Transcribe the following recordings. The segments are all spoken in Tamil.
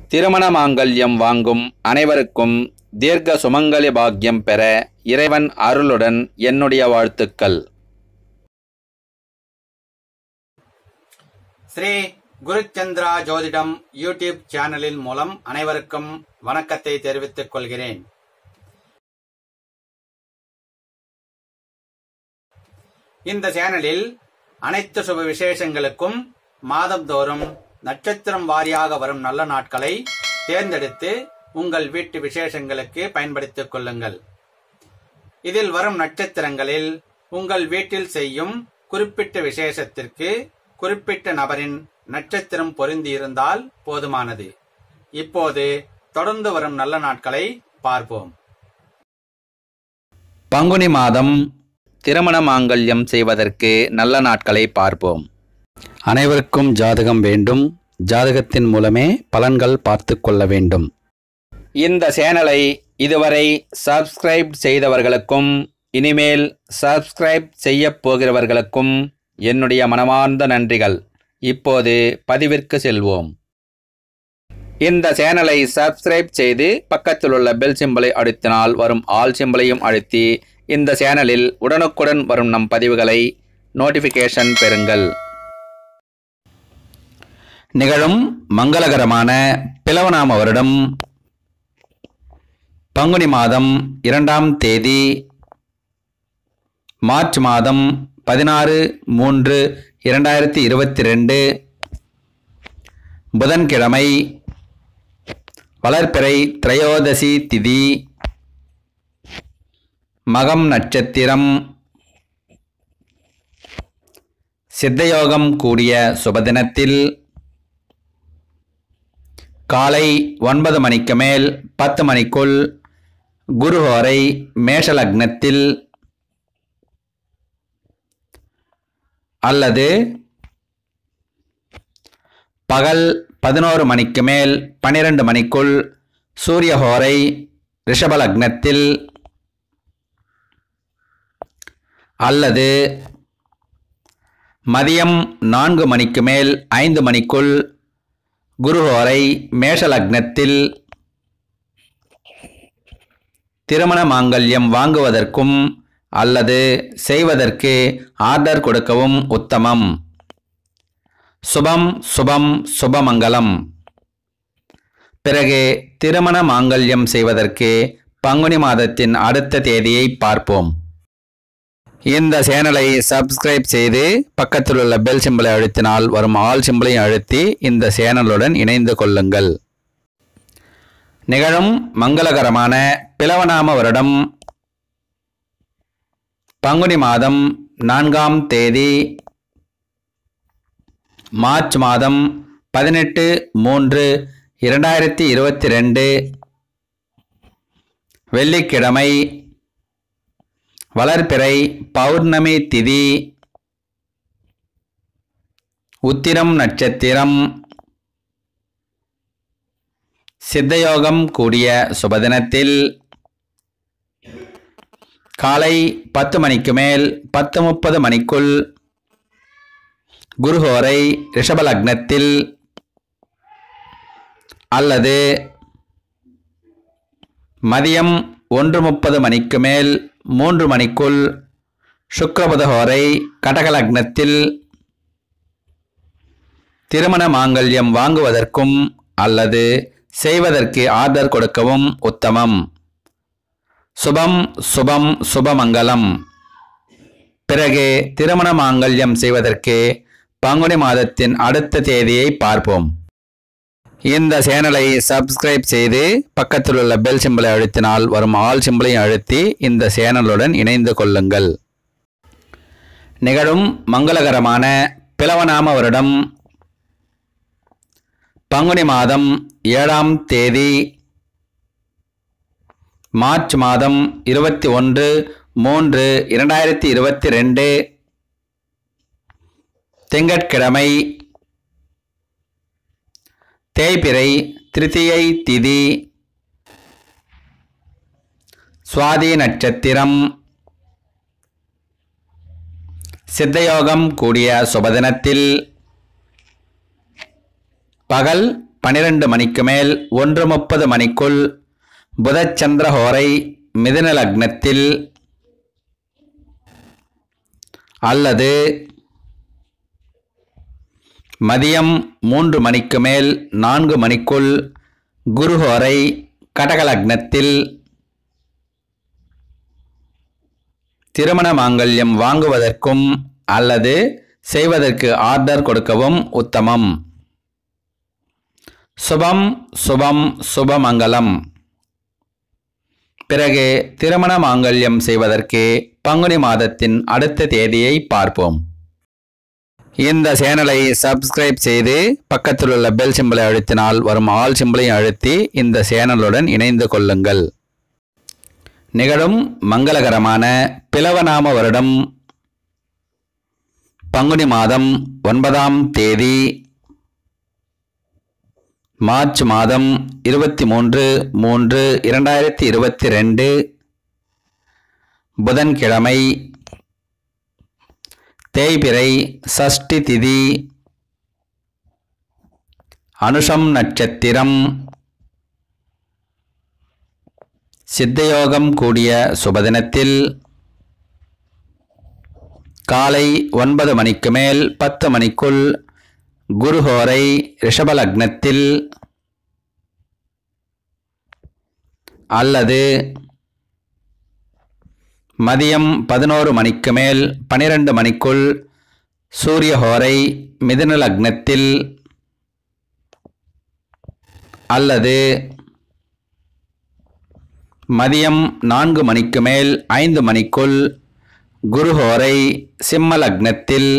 திருமண மாங்கல்யம் வாங்கும் அனைவருக்கும் தீர்க்க சுமங்கலி பாக்கியம் பெற இறைவன் அருளுடன் என்னுடைய வாழ்த்துக்கள் ஸ்ரீ குருச்சந்திரா ஜோதிடம் யூடியூப் சேனலின் மூலம் அனைவருக்கும் வணக்கத்தை தெரிவித்துக் கொள்கிறேன் இந்த சேனலில் அனைத்து சுப விசேஷங்களுக்கும் மாதந்தோறும் நட்சத்திரம் வாரியாக வரும் நல்ல நாட்களை தேர்ந்தெடுத்து உங்கள் வீட்டு விசேஷங்களுக்கு பயன்படுத்திக் கொள்ளுங்கள் இதில் வரும் நட்சத்திரங்களில் உங்கள் வீட்டில் செய்யும் குறிப்பிட்ட விசேஷத்திற்கு குறிப்பிட்ட நபரின் நட்சத்திரம் பொருந்தியிருந்தால் போதுமானது இப்போது தொடர்ந்து வரும் நல்ல நாட்களை பார்ப்போம் பங்குனி மாதம் திருமண மாங்கல்யம் செய்வதற்கு நல்ல நாட்களை பார்ப்போம் அனைவருக்கும் ஜாதகம் வேண்டும் ஜாதகத்தின் மூலமே பலன்கள் பார்த்து கொள்ள வேண்டும் இந்த சேனலை இதுவரை சப்ஸ்கிரைப் செய்தவர்களுக்கும் இனிமேல் சப்ஸ்கிரைப் செய்யப் போகிறவர்களுக்கும் என்னுடைய மனமார்ந்த நன்றிகள் இப்போது பதிவிற்கு செல்வோம் இந்த சேனலை சப்ஸ்கிரைப் செய்து பக்கத்தில் உள்ள பெல் சிம்பலை அழுத்தினால் வரும் ஆல் சிம்பலையும் அழுத்தி இந்த சேனலில் உடனுக்குடன் வரும் நம் பதிவுகளை நோட்டிஃபிகேஷன் பெறுங்கள் நிகழும் மங்களகரமான பிளவநாம வருடம் பங்குனி மாதம் இரண்டாம் தேதி மார்ச் மாதம் பதினாறு மூன்று இரண்டாயிரத்தி இருபத்தி ரெண்டு புதன்கிழமை வளர்பிறை திரையோதசி திதி மகம் நட்சத்திரம் சித்தயோகம் கூடிய சுபதினத்தில் காலை ஒன்பது மணிக்கு மேல் பத்து மணிக்குள் குருஹோரை மேஷலக்னத்தில் அல்லது பகல் பதினோரு மணிக்கு மேல் பன்னிரண்டு மணிக்குள் சூரியஹோரை ரிஷபலக்னத்தில் அல்லது மதியம் நான்கு மணிக்கு மேல் ஐந்து மணிக்குள் குருஹோரை மேஷலக்னத்தில் திருமண மாங்கல்யம் வாங்குவதற்கும் அல்லது செய்வதற்கு ஆர்டர் கொடுக்கவும் உத்தமம் சுபம் சுபம் சுபமங்கலம் பிறகு திருமண மாங்கல்யம் செய்வதற்கு பங்குனி மாதத்தின் அடுத்த தேதியை பார்ப்போம் இந்த சேனலை சப்ஸ்கிரைப் செய்து பக்கத்தில் உள்ள பெல் சிம்பலை அழுத்தினால் வரும் ஆல் சிம்பலையும் அழுத்தி இந்த சேனலுடன் இணைந்து கொள்ளுங்கள் நிகழும் மங்களகரமான பிளவநாம வருடம் பங்குனி மாதம் நான்காம் தேதி மார்ச் மாதம் பதினெட்டு மூன்று இரண்டாயிரத்தி இருபத்தி ரெண்டு வெள்ளிக்கிழமை வளர்பிறை பௌர்ணமி திதி உத்திரம் நட்சத்திரம் சித்தயோகம் கூடிய சுபதினத்தில் காலை பத்து மணிக்கு மேல் பத்து முப்பது மணிக்குள் குருஹோரை ரிஷபலக்னத்தில் அல்லது மதியம் ஒன்று முப்பது மணிக்கு மேல் மூன்று மணிக்குள் சுக்ரபுதஹோரை கடகலக்னத்தில் திருமண மாங்கல்யம் வாங்குவதற்கும் அல்லது செய்வதற்கு ஆர்டர் கொடுக்கவும் உத்தமம் சுபம் சுபம் சுபமங்கலம் பிறகு திருமண மாங்கல்யம் செய்வதற்கு பங்குனி மாதத்தின் அடுத்த தேதியை பார்ப்போம் இந்த சேனலை சப்ஸ்கிரைப் செய்து பக்கத்தில் உள்ள பெல் சிம்பலை அழுத்தினால் வரும் ஆல் சிம்பலையும் அழுத்தி இந்த சேனலுடன் இணைந்து கொள்ளுங்கள் நிகழும் மங்களகரமான பிளவநாம வருடம் பங்குனி மாதம் ஏழாம் தேதி மார்ச் மாதம் இருபத்தி ஒன்று மூன்று இரண்டாயிரத்தி இருபத்தி ரெண்டு திங்கட்கிழமை தேய்பிறை திருத்தியை திதி சுவாதி நட்சத்திரம் சித்தயோகம் கூடிய சுபதினத்தில் பகல் பனிரெண்டு மணிக்கு மேல் ஒன்று முப்பது மணிக்குள் புதச்சந்திர ஹோரை மிதுன லக்னத்தில் அல்லது மதியம் மூன்று மணிக்கு மேல் நான்கு மணிக்குள் குருஹோரை கடக லக்னத்தில் திருமண மாங்கல்யம் வாங்குவதற்கும் அல்லது செய்வதற்கு ஆர்டர் கொடுக்கவும் உத்தமம் சுபம் சுபம் சுபமங்கலம் பிறகு திருமண மாங்கல்யம் செய்வதற்கு பங்குனி மாதத்தின் அடுத்த தேதியை பார்ப்போம் இந்த சேனலை சப்ஸ்கிரைப் செய்து பக்கத்தில் உள்ள பெல் சிம்பலை அழுத்தினால் வரும் ஆல் சிம்பலையும் அழுத்தி இந்த சேனலுடன் இணைந்து கொள்ளுங்கள் நிகழும் மங்களகரமான பிளவநாம வருடம் பங்குனி மாதம் ஒன்பதாம் தேதி மார்ச் மாதம் இருபத்தி மூன்று மூன்று இரண்டாயிரத்தி இருபத்தி ரெண்டு புதன்கிழமை தேய்பிறை சஷ்டி திதி அனுஷம் நட்சத்திரம் சித்தயோகம் கூடிய சுபதினத்தில் காலை ஒன்பது மணிக்கு மேல் பத்து மணிக்குள் குருஹோரை ரிஷபலக்னத்தில் அல்லது மதியம் பதினோரு மணிக்கு மேல் பனிரெண்டு மணிக்குள் சூரியஹோரை மிதுன லக்னத்தில் அல்லது மதியம் நான்கு மணிக்கு மேல் ஐந்து மணிக்குள் குருஹோரை சிம்ம லக்னத்தில்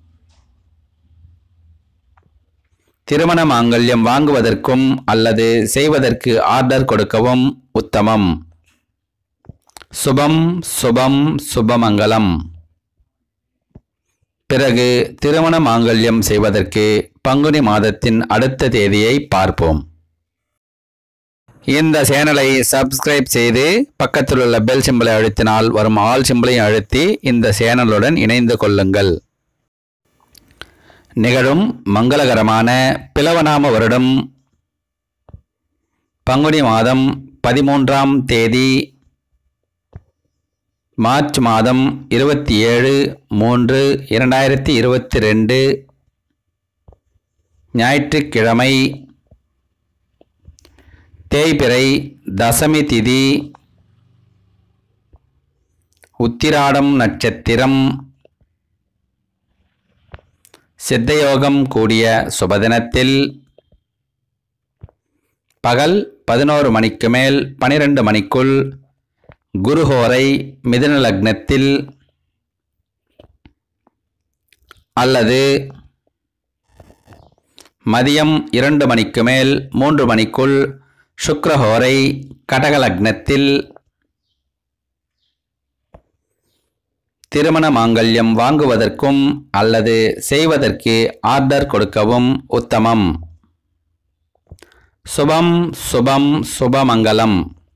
திருமண மாங்கல்யம் வாங்குவதற்கும் அல்லது செய்வதற்கு ஆர்டர் கொடுக்கவும் உத்தமம் சுபம் சுபம் சுபமங்கலம் பிறகு திருமண மாங்கல்யம் செய்வதற்கு பங்குனி மாதத்தின் அடுத்த தேதியை பார்ப்போம் இந்த சேனலை சப்ஸ்கிரைப் செய்து பக்கத்தில் உள்ள பெல் சிம்பலை அழுத்தினால் வரும் ஆல் சிம்பலையும் அழுத்தி இந்த சேனலுடன் இணைந்து கொள்ளுங்கள் நிகழும் மங்களகரமான பிளவநாம வருடம் பங்குனி மாதம் பதிமூன்றாம் தேதி மார்ச் மாதம் இருபத்தி ஏழு மூன்று இரண்டாயிரத்தி இருபத்தி ரெண்டு ஞாயிற்றுக்கிழமை தேய்பிறை தசமி திதி உத்திராடம் நட்சத்திரம் சித்தயோகம் கூடிய சுபதினத்தில் பகல் பதினோரு மணிக்கு மேல் பனிரெண்டு மணிக்குள் குருஹோரை மிதுன லக்னத்தில் அல்லது மதியம் இரண்டு மணிக்கு மேல் மூன்று மணிக்குள் சுக்ரஹோரை கடக லக்னத்தில் திருமண மாங்கல்யம் வாங்குவதற்கும் அல்லது செய்வதற்கு ஆர்டர் கொடுக்கவும் உத்தமம் சுபம் சுபம் சுபமங்கலம்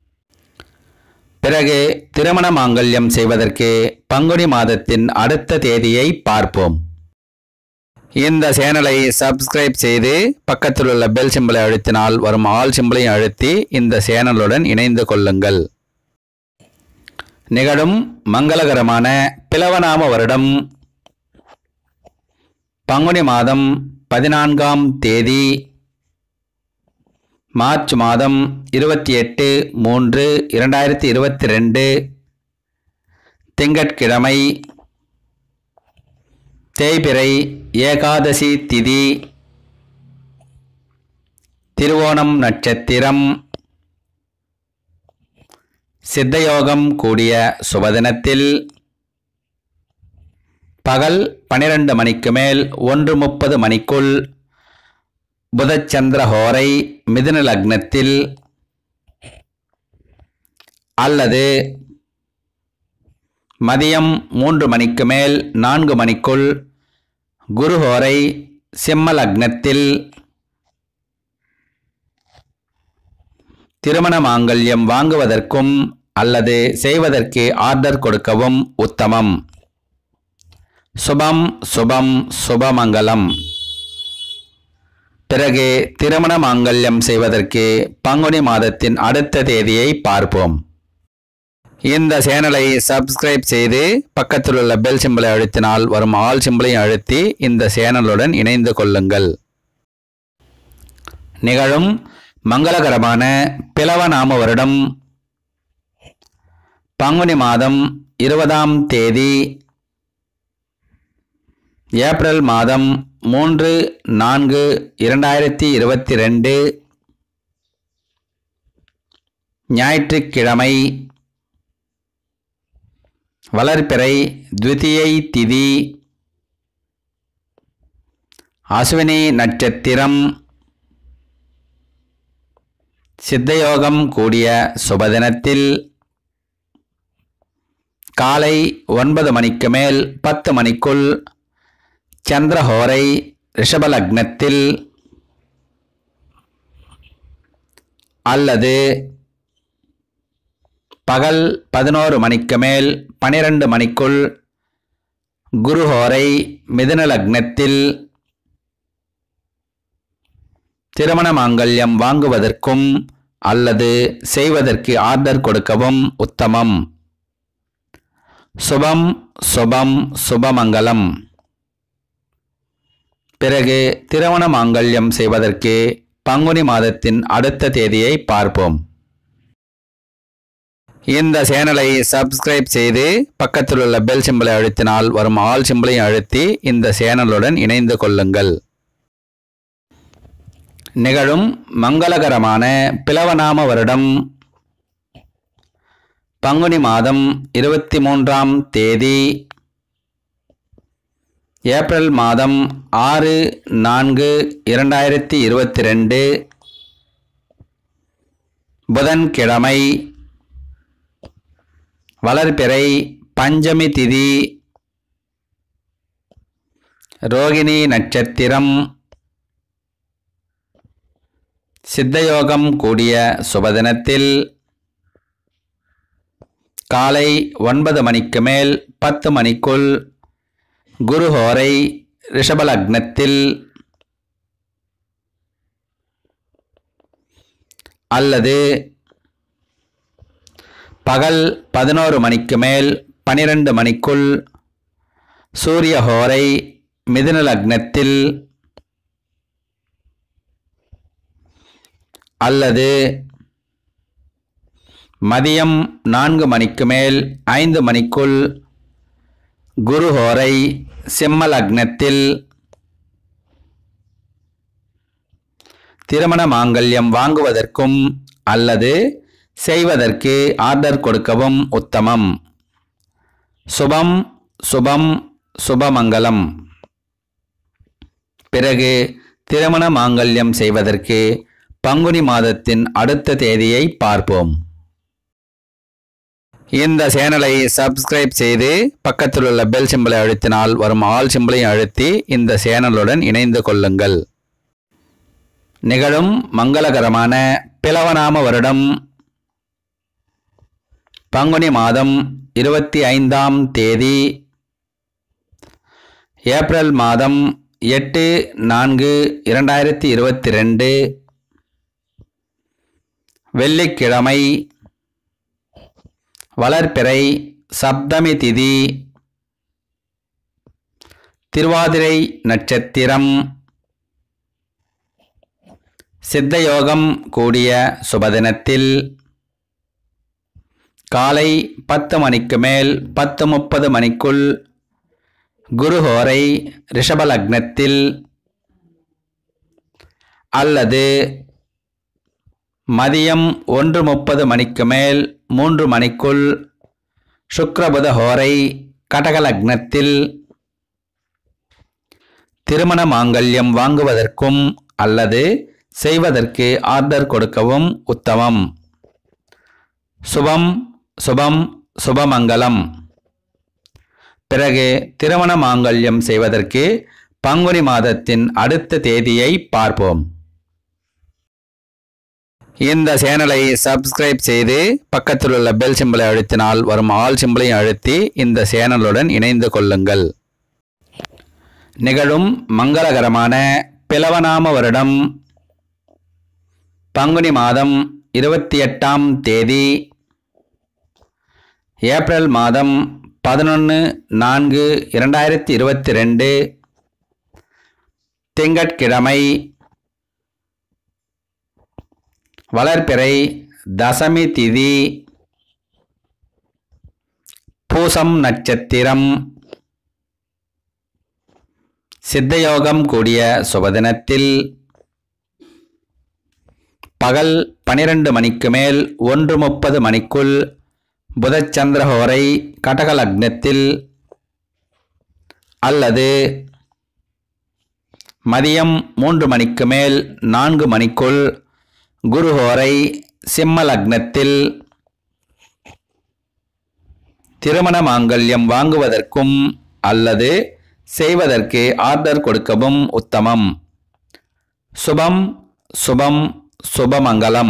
பிறகு திருமண மாங்கல்யம் செய்வதற்கு பங்குனி மாதத்தின் அடுத்த தேதியை பார்ப்போம் இந்த சேனலை சப்ஸ்கிரைப் செய்து பக்கத்தில் உள்ள பெல் சிம்பலை அழுத்தினால் வரும் ஆல் சிம்பலையும் அழுத்தி இந்த சேனலுடன் இணைந்து கொள்ளுங்கள் நிகழும் மங்களகரமான பிளவநாம வருடம் பங்குனி மாதம் பதினான்காம் தேதி மார்ச் மாதம் இருபத்தி எட்டு மூன்று இரண்டாயிரத்தி இருபத்தி ரெண்டு திங்கட்கிழமை தேய்பிறை ஏகாதசி திதி திருவோணம் நட்சத்திரம் சித்தயோகம் கூடிய சுபதினத்தில் பகல் பனிரெண்டு மணிக்கு மேல் ஒன்று முப்பது மணிக்குள் புதச்சந்திர ஹோரை மிதுன லக்னத்தில் அல்லது மதியம் மூன்று மணிக்கு மேல் நான்கு மணிக்குள் குருஹோரை சிம்ம லக்னத்தில் திருமண மாங்கல்யம் வாங்குவதற்கும் அல்லது செய்வதற்கு ஆர்டர் கொடுக்கவும் உத்தமம் சுபம் சுபம் சுபமங்கலம் பிறகு திருமண மாங்கல்யம் செய்வதற்கு பங்குனி மாதத்தின் அடுத்த தேதியை பார்ப்போம் இந்த சேனலை சப்ஸ்கிரைப் செய்து பக்கத்தில் உள்ள பெல் சிம்பலை அழுத்தினால் வரும் ஆல் சிம்பலையும் அழுத்தி இந்த சேனலுடன் இணைந்து கொள்ளுங்கள் நிகழும் மங்களகரமான பிளவநாம வருடம் பங்குனி மாதம் இருபதாம் தேதி ஏப்ரல் மாதம் மூன்று நான்கு இரண்டாயிரத்தி இருபத்தி ரெண்டு ஞாயிற்றுக்கிழமை வளர்பிறை துவிதியை திதி அஸ்வினி நட்சத்திரம் சித்தயோகம் கூடிய சுபதினத்தில் காலை ஒன்பது மணிக்கு மேல் பத்து மணிக்குள் சந்திரஹோரை ரிஷபலக்னத்தில் அல்லது பகல் பதினோரு மணிக்கு மேல் பனிரெண்டு மணிக்குள் குருஹோரை மிதுன லக்னத்தில் திருமண மாங்கல்யம் வாங்குவதற்கும் அல்லது செய்வதற்கு ஆர்டர் கொடுக்கவும் உத்தமம் சுபம் சுபம் சுபமங்கலம் பிறகு திருமண மாங்கல்யம் செய்வதற்கு பங்குனி மாதத்தின் அடுத்த தேதியை பார்ப்போம் இந்த சேனலை சப்ஸ்கிரைப் செய்து பக்கத்தில் உள்ள பெல் சிம்பலை அழுத்தினால் வரும் ஆல் சிம்பலையும் அழுத்தி இந்த சேனலுடன் இணைந்து கொள்ளுங்கள் நிகழும் மங்களகரமான பிளவநாம வருடம் பங்குனி மாதம் இருபத்தி மூன்றாம் தேதி ஏப்ரல் மாதம் ஆறு நான்கு இரண்டாயிரத்தி இருபத்தி ரெண்டு புதன்கிழமை வளர்பிறை பஞ்சமி திதி ரோகிணி நட்சத்திரம் சித்தயோகம் கூடிய சுபதினத்தில் காலை ஒன்பது மணிக்கு மேல் பத்து மணிக்குள் குருஹோரை ரிஷபலக்னத்தில் அல்லது பகல் பதினோரு மணிக்கு மேல் பனிரெண்டு மணிக்குள் சூரியஹோரை மிதுன லக்னத்தில் அல்லது மதியம் நான்கு மணிக்கு மேல் ஐந்து மணிக்குள் குருஹோரை சிம்ம லக்னத்தில் திருமண மாங்கல்யம் வாங்குவதற்கும் அல்லது செய்வதற்கு ஆர்டர் கொடுக்கவும் உத்தமம் சுபம் சுபம் சுபமங்கலம் பிறகு திருமண மாங்கல்யம் செய்வதற்கு பங்குனி மாதத்தின் அடுத்த தேதியை பார்ப்போம் இந்த சேனலை சப்ஸ்கிரைப் செய்து பக்கத்தில் உள்ள பெல் சிம்பலை அழுத்தினால் வரும் ஆல் சிம்பலையும் அழுத்தி இந்த சேனலுடன் இணைந்து கொள்ளுங்கள் நிகழும் மங்களகரமான பிளவநாம வருடம் பங்குனி மாதம் இருபத்தி ஐந்தாம் தேதி ஏப்ரல் மாதம் எட்டு நான்கு இரண்டாயிரத்தி இருபத்தி ரெண்டு வெள்ளிக்கிழமை வளர்பிறை சப்தமி திதி திருவாதிரை நட்சத்திரம் சித்தயோகம் கூடிய சுபதினத்தில் காலை பத்து மணிக்கு மேல் பத்து முப்பது மணிக்குள் குருஹோரை ரிஷபலக்னத்தில் அல்லது மதியம் ஒன்று முப்பது மணிக்கு மேல் மூன்று மணிக்குள் சுக்ரபுத ஹோரை கடகலக்னத்தில் திருமண மாங்கல்யம் வாங்குவதற்கும் அல்லது செய்வதற்கு ஆர்டர் கொடுக்கவும் உத்தமம் சுபம் சுபம் சுபமங்கலம் பிறகு திருமண மாங்கல்யம் செய்வதற்கு பங்குனி மாதத்தின் அடுத்த தேதியை பார்ப்போம் இந்த சேனலை சப்ஸ்கிரைப் செய்து பக்கத்தில் உள்ள பெல் சிம்பலை அழுத்தினால் வரும் ஆல் சிம்பலையும் அழுத்தி இந்த சேனலுடன் இணைந்து கொள்ளுங்கள் நிகழும் மங்களகரமான பிளவநாம வருடம் பங்குனி மாதம் இருபத்தி எட்டாம் தேதி ஏப்ரல் மாதம் பதினொன்று நான்கு இரண்டாயிரத்தி இருபத்தி ரெண்டு திங்கட்கிழமை வளர்பிறை தசமி திதி பூசம் நட்சத்திரம் சித்தயோகம் கூடிய சுபதினத்தில் பகல் பனிரெண்டு மணிக்கு மேல் ஒன்று முப்பது மணிக்குள் புதச்சந்திரஹோரை கடக லக்னத்தில் அல்லது மதியம் மூன்று மணிக்கு மேல் நான்கு மணிக்குள் குருஹோரை சிம்ம லக்னத்தில் திருமண மாங்கல்யம் வாங்குவதற்கும் அல்லது செய்வதற்கு ஆர்டர் கொடுக்கவும் உத்தமம் சுபம் சுபம் சுபமங்கலம்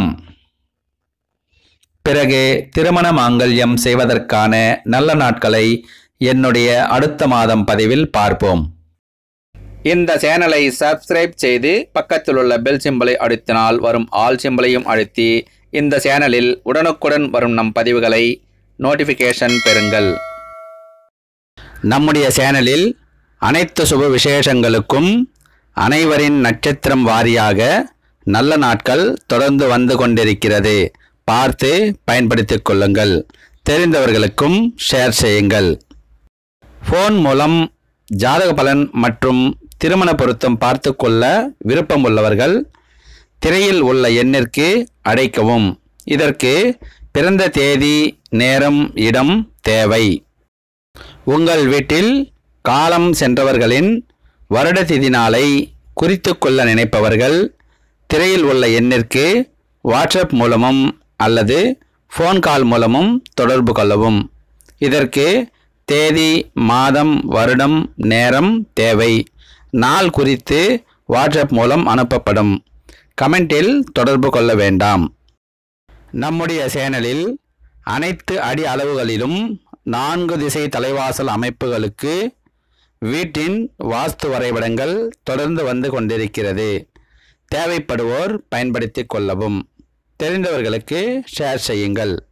பிறகு திருமண மாங்கல்யம் செய்வதற்கான நல்ல நாட்களை என்னுடைய அடுத்த மாதம் பதிவில் பார்ப்போம் இந்த சேனலை சப்ஸ்கிரைப் செய்து பக்கத்தில் உள்ள பெல் சிம்பலை அழுத்தினால் வரும் ஆல் சிம்பலையும் அழுத்தி இந்த சேனலில் உடனுக்குடன் வரும் நம் பதிவுகளை நோட்டிஃபிகேஷன் பெறுங்கள் நம்முடைய சேனலில் அனைத்து சுப விசேஷங்களுக்கும் அனைவரின் நட்சத்திரம் வாரியாக நல்ல நாட்கள் தொடர்ந்து வந்து கொண்டிருக்கிறது பார்த்து பயன்படுத்திக் கொள்ளுங்கள் தெரிந்தவர்களுக்கும் ஷேர் செய்யுங்கள் ஃபோன் மூலம் ஜாதக பலன் மற்றும் திருமண பொருத்தம் பார்த்து கொள்ள விருப்பம் உள்ளவர்கள் திரையில் உள்ள எண்ணிற்கு அழைக்கவும் இதற்கு பிறந்த தேதி நேரம் இடம் தேவை உங்கள் வீட்டில் காலம் சென்றவர்களின் வருட திதி நாளை குறித்து கொள்ள நினைப்பவர்கள் திரையில் உள்ள எண்ணிற்கு வாட்ஸ்அப் மூலமும் அல்லது ஃபோன் கால் மூலமும் தொடர்பு கொள்ளவும் இதற்கு தேதி மாதம் வருடம் நேரம் தேவை நாள் குறித்து வாட்ஸ்அப் மூலம் அனுப்பப்படும் கமெண்டில் தொடர்பு கொள்ள வேண்டாம் நம்முடைய சேனலில் அனைத்து அடி அளவுகளிலும் நான்கு திசை தலைவாசல் அமைப்புகளுக்கு வீட்டின் வாஸ்து வரைபடங்கள் தொடர்ந்து வந்து கொண்டிருக்கிறது தேவைப்படுவோர் பயன்படுத்திக் கொள்ளவும் தெரிந்தவர்களுக்கு ஷேர் செய்யுங்கள்